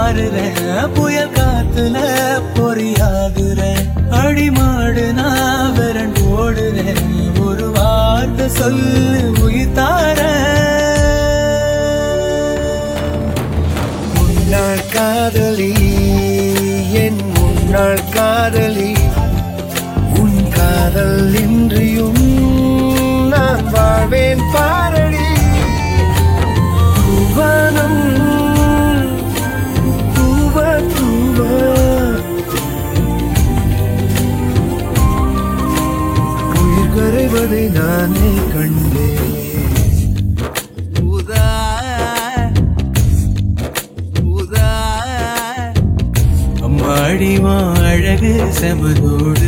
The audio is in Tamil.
மாறுறேன் புயல் காத்துல பொறியாகுறேன் அடிமாடு நான் விரண்டு ஓடுறேன் ஒரு வார்த்தை சொல்லு உயிர் தாரேன் முன்னாள் காதலி என் முன்னாள் காதலி உன் காதல் இன்றியும் நான் வாழ்வேன் பாரடி பூவனம் பூவ பூவ உயிர் கரைவதை நானே கண்டேன் உதா உதா அம்மாடிமா அழகு செமதோடு